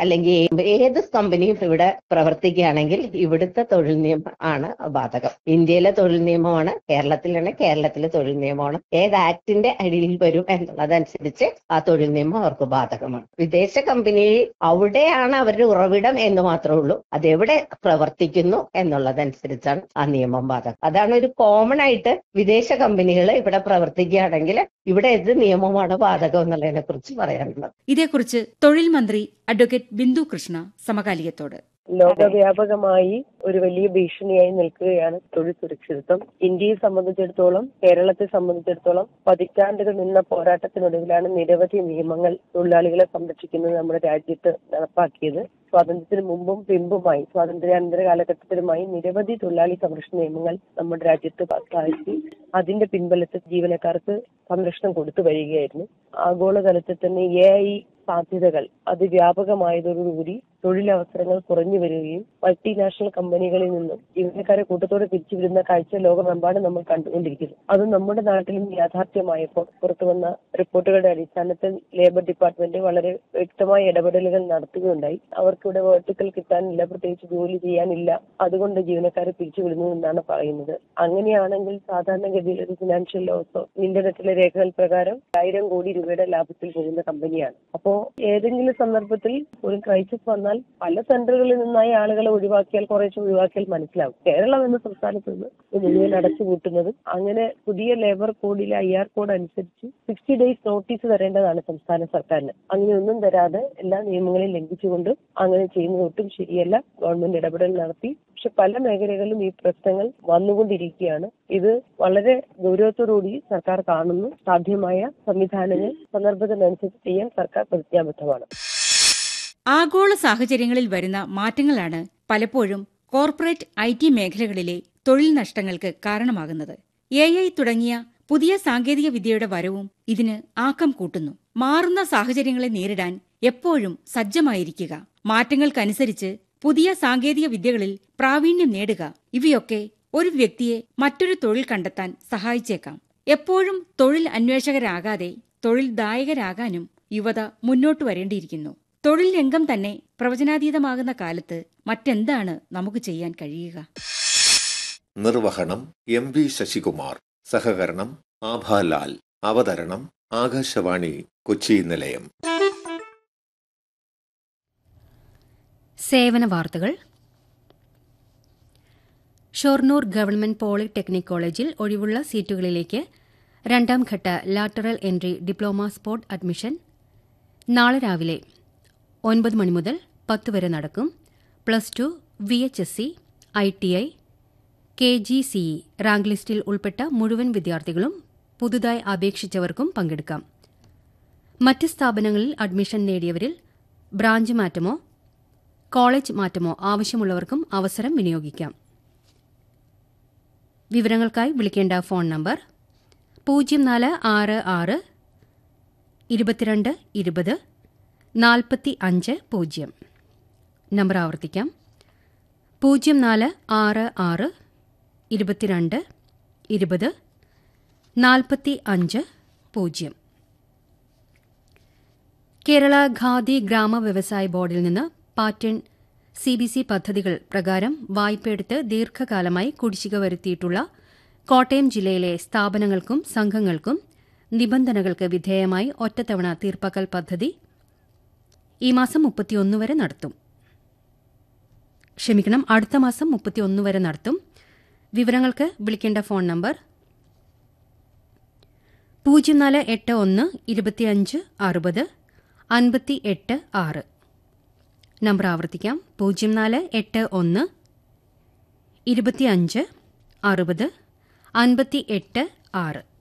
അല്ലെങ്കിൽ ഏത് കമ്പനിയും ഇവിടെ പ്രവർത്തിക്കുകയാണെങ്കിൽ ഇവിടുത്തെ തൊഴിൽ നിയമം ആണ് ബാധകം ഇന്ത്യയിലെ തൊഴിൽ നിയമമാണ് കേരളത്തിലാണ് കേരളത്തിലെ തൊഴിൽ നിയമമാണ് ഏത് ആക്ടിന്റെ അടിയിൽ വരും എന്നുള്ളതനുസരിച്ച് ആ തൊഴിൽ നിയമം അവർക്ക് ബാധകമാണ് വിദേശ കമ്പനി അവിടെയാണ് അവരുടെ ഉറവിടം എന്ന് മാത്രമേ ഉള്ളൂ അതെവിടെ പ്രവർത്തിക്കുന്നു എന്നുള്ളതനുസരിച്ചാണ് ആ നിയമം ബാധകം അതാണ് ഒരു കോമൺ ആയിട്ട് വിദേശ കമ്പനികൾ ഇവിടെ പ്രവർത്തിക്കുകയാണെങ്കിൽ ഇവിടെ ഏത് നിയമമാണ് ബാധകം എന്നുള്ളതിനെ കുറിച്ച് പറയാനുള്ളത് ഇതേക്കുറിച്ച് തൊഴിൽ മന്ത്രി അഡ്വക്കേറ്റ് ബിന്ദു കൃഷ്ണ സമകാലികത്തോട് ലോകവ്യാപകമായി ഒരു വലിയ ഭീഷണിയായി നിൽക്കുകയാണ് തൊഴിൽ സുരക്ഷിതത്വം ഇന്ത്യയെ സംബന്ധിച്ചിടത്തോളം കേരളത്തെ സംബന്ധിച്ചിടത്തോളം പതിറ്റാണ്ടുകൾ നിന്ന പോരാട്ടത്തിനൊടുവിലാണ് നിരവധി നിയമങ്ങൾ തൊഴിലാളികളെ സംരക്ഷിക്കുന്നത് നമ്മുടെ രാജ്യത്ത് നടപ്പാക്കിയത് സ്വാതന്ത്ര്യത്തിന് മുമ്പും പിമ്പുമായി സ്വാതന്ത്ര്യാനന്തര കാലഘട്ടത്തിലുമായി നിരവധി തൊഴിലാളി സംരക്ഷണ നിയമങ്ങൾ നമ്മുടെ രാജ്യത്ത് പാസാക്കി അതിന്റെ പിൻബലത്തിൽ ജീവനക്കാർക്ക് സംരക്ഷണം കൊടുത്തു വരികയായിരുന്നു ആഗോളതലത്തിൽ തന്നെ എ ഐ സാധ്യതകൾ അതിവ്യാപകമായതോടുകൂടി തൊഴിലവസരങ്ങൾ കുറഞ്ഞു വരികയും മൾട്ടിനാഷണൽ കമ്പനികളിൽ നിന്നും ജീവനക്കാരെ കൂട്ടത്തോടെ പിരിച്ചുവിടുന്ന കാഴ്ച ലോകമെമ്പാടും നമ്മൾ കണ്ടുകൊണ്ടിരിക്കുന്നു അത് നമ്മുടെ നാട്ടിലും യാഥാർത്ഥ്യമായപ്പോൾ പുറത്തു വന്ന റിപ്പോർട്ടുകളുടെ അടിസ്ഥാനത്തിൽ ലേബർ ഡിപ്പാർട്ട്മെന്റ് വളരെ വ്യക്തമായ ഇടപെടലുകൾ നടത്തുകയുണ്ടായി അവർക്കിവിടെ വേർട്ടിക്കൽ കിട്ടാനില്ല പ്രത്യേകിച്ച് ജോലി ചെയ്യാനില്ല അതുകൊണ്ട് ജീവനക്കാരെ പിരിച്ചുവിടുന്നു എന്നാണ് പറയുന്നത് അങ്ങനെയാണെങ്കിൽ സാധാരണഗതിയിൽ ഒരു ഫിനാൻഷ്യൽ ലോസോ ഇന്റർനെറ്റിലെ രേഖകൾ പ്രകാരം ആയിരം കോടി രൂപയുടെ ലാഭത്തിൽ പോകുന്ന കമ്പനിയാണ് അപ്പോ ഏതെങ്കിലും സന്ദർഭത്തിൽ ഒരു ക്രൈസിസ് വന്നാൽ പല സെന്ററുകളിൽ നിന്നായി ആളുകളെ ഒഴിവാക്കിയാൽ കുറേശ്ശെ ഒഴിവാക്കിയാൽ മനസ്സിലാവും കേരളം എന്ന സംസ്ഥാനത്ത് നിന്ന് ഇത് മുഴുവൻ അടച്ചുപൂട്ടുന്നതും അങ്ങനെ പുതിയ ലേബർ കോഡിലെ ഐ ആർ കോഡ് അനുസരിച്ച് സിക്സ്റ്റി ഡേയ്സ് നോട്ടീസ് തരേണ്ടതാണ് സംസ്ഥാന സർക്കാരിന് അങ്ങനെയൊന്നും തരാതെ എല്ലാ നിയമങ്ങളെയും ലംഘിച്ചുകൊണ്ട് അങ്ങനെ ചെയ്യുന്നത് ഒട്ടും ശരിയല്ല ഗവൺമെന്റ് ഇടപെടൽ നടത്തി പക്ഷെ പല മേഖലകളിലും ഈ പ്രശ്നങ്ങൾ വന്നുകൊണ്ടിരിക്കുകയാണ് ഇത് വളരെ ഗൗരവത്തോടുകൂടി സർക്കാർ കാണുന്നു സാധ്യമായ സംവിധാനങ്ങൾ സന്ദർഭത്തിനനുസരിച്ച് ചെയ്യാൻ സർക്കാർ പ്രതിജ്ഞാബദ്ധമാണ് ആഗോള സാഹചര്യങ്ങളിൽ വരുന്ന മാറ്റങ്ങളാണ് പലപ്പോഴും കോർപ്പറേറ്റ് ഐ ടി മേഖലകളിലെ തൊഴിൽ നഷ്ടങ്ങൾക്ക് കാരണമാകുന്നത് എ ഐ തുടങ്ങിയ പുതിയ സാങ്കേതിക വിദ്യയുടെ വരവും ഇതിന് ആക്കം കൂട്ടുന്നു മാറുന്ന സാഹചര്യങ്ങളെ നേരിടാൻ എപ്പോഴും സജ്ജമായിരിക്കുക മാറ്റങ്ങൾക്കനുസരിച്ച് പുതിയ സാങ്കേതിക വിദ്യകളിൽ പ്രാവീണ്യം നേടുക ഇവയൊക്കെ ഒരു വ്യക്തിയെ മറ്റൊരു തൊഴിൽ കണ്ടെത്താൻ സഹായിച്ചേക്കാം എപ്പോഴും തൊഴിൽ അന്വേഷകരാകാതെ തൊഴിൽ ദായകരാകാനും യുവത മുന്നോട്ടു വരേണ്ടിയിരിക്കുന്നു തൊഴിൽ രംഗം തന്നെ പ്രവചനാതീതമാകുന്ന കാലത്ത് മറ്റെന്താണ് നമുക്ക് ചെയ്യാൻ കഴിയുക നിർവഹണം എം വി ശശികുമാർ സഹകരണം ആഭാലാൽ അവതരണം ആകാശവാണി കൊച്ചി നിലയം സേവന വാർത്തകൾ ഷൊർണൂർ ഗവൺമെന്റ് പോളിടെക്നിക് കോളേജിൽ ഒഴിവുള്ള സീറ്റുകളിലേക്ക് രണ്ടാം ഘട്ട lateral entry diploma spot admission നാളെ രാവിലെ ഒൻപത് മണി മുതൽ പത്ത് വരെ നടക്കും plus two V H S C I T I K G CE rank ലിസ്റ്റിൽ ഉൾപ്പെട്ട മുഴുവൻ വിദ്യാർത്ഥികളും പുതുതായി അപേക്ഷിച്ചവർക്കും പങ്കെടുക്കാം മറ്റ് സ്ഥാപനങ്ങളിൽ അഡ്മിഷൻ നേടിയവരിൽ ബ്രാഞ്ച് മാറ്റമോ കോളേജ് മാറ്റമോ ആവശ്യമുള്ളവർക്കും അവസരം വിനിയോഗിക്കാം വിവരങ്ങൾക്കായി വിളിക്കേണ്ട ഫോൺ നമ്പർ പൂജ്യം നാല് ആറ് ആറ് ഇരുപത്തിരണ്ട് ഇരുപത് നാൽപ്പത്തി അഞ്ച് പൂജ്യം നമ്പർ ആവർത്തിക്കാം പൂജ്യം നാല് ആറ് ആറ് ഇരുപത്തിരണ്ട് ഇരുപത് നാൽപ്പത്തി അഞ്ച് പൂജ്യം കേരള ഖാദി ഗ്രാമ വ്യവസായ ബോർഡിൽ നിന്ന് പാറ്റേൺ സി ബി സി പദ്ധതികൾ പ്രകാരം വായ്പയെടുത്ത് ദീർഘകാലമായി കുടിശ്ശിക വരുത്തിയിട്ടുള്ള കോട്ടയം ജില്ലയിലെ സ്ഥാപനങ്ങൾക്കും സംഘങ്ങൾക്കും നിബന്ധനകൾക്ക് വിധേയമായി ഒറ്റത്തവണ തീർപ്പാക്കൽ പദ്ധതി ഈ മാസം മുപ്പത്തിയൊന്ന് വരെ നടത്തും ക്ഷമിക്കണം അടുത്ത മാസം മുപ്പത്തിയൊന്ന് വരെ നടത്തും വിവരങ്ങൾക്ക് വിളിക്കേണ്ട ഫോൺ നമ്പർ പൂജ്യം നാല് എട്ട് ഒന്ന് ഇരുപത്തിയഞ്ച് അറുപത് അൻപത്തി എട്ട് ആറ് നമ്പർ ആവർത്തിക്കാം പൂജ്യം നാല് എട്ട് ഒന്ന് ഇരുപത്തിയഞ്ച് അറുപത് അൻപത്തി എട്ട് ആറ്